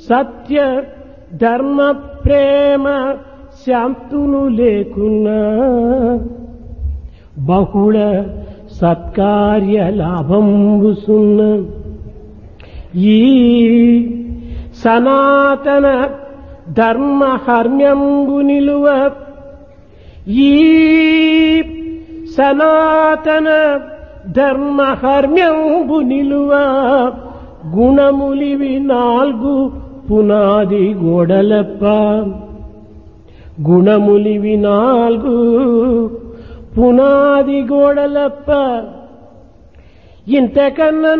సత్య ధర్మ ప్రేమ శాంతులు లేకున్నా బహుళ సత్కార్య లాభంబుసున్న ఈ సనాతన ధర్మ హర్మ్యంబు నిలువ ఈ సనాతన ధర్మ హర్మ్యంబు నిలువ గుణములివి నాలుగు పునాది గోడలప్ప గుణములివి నాలుగు పునాది గోడలప్ప ఇంతకన్నా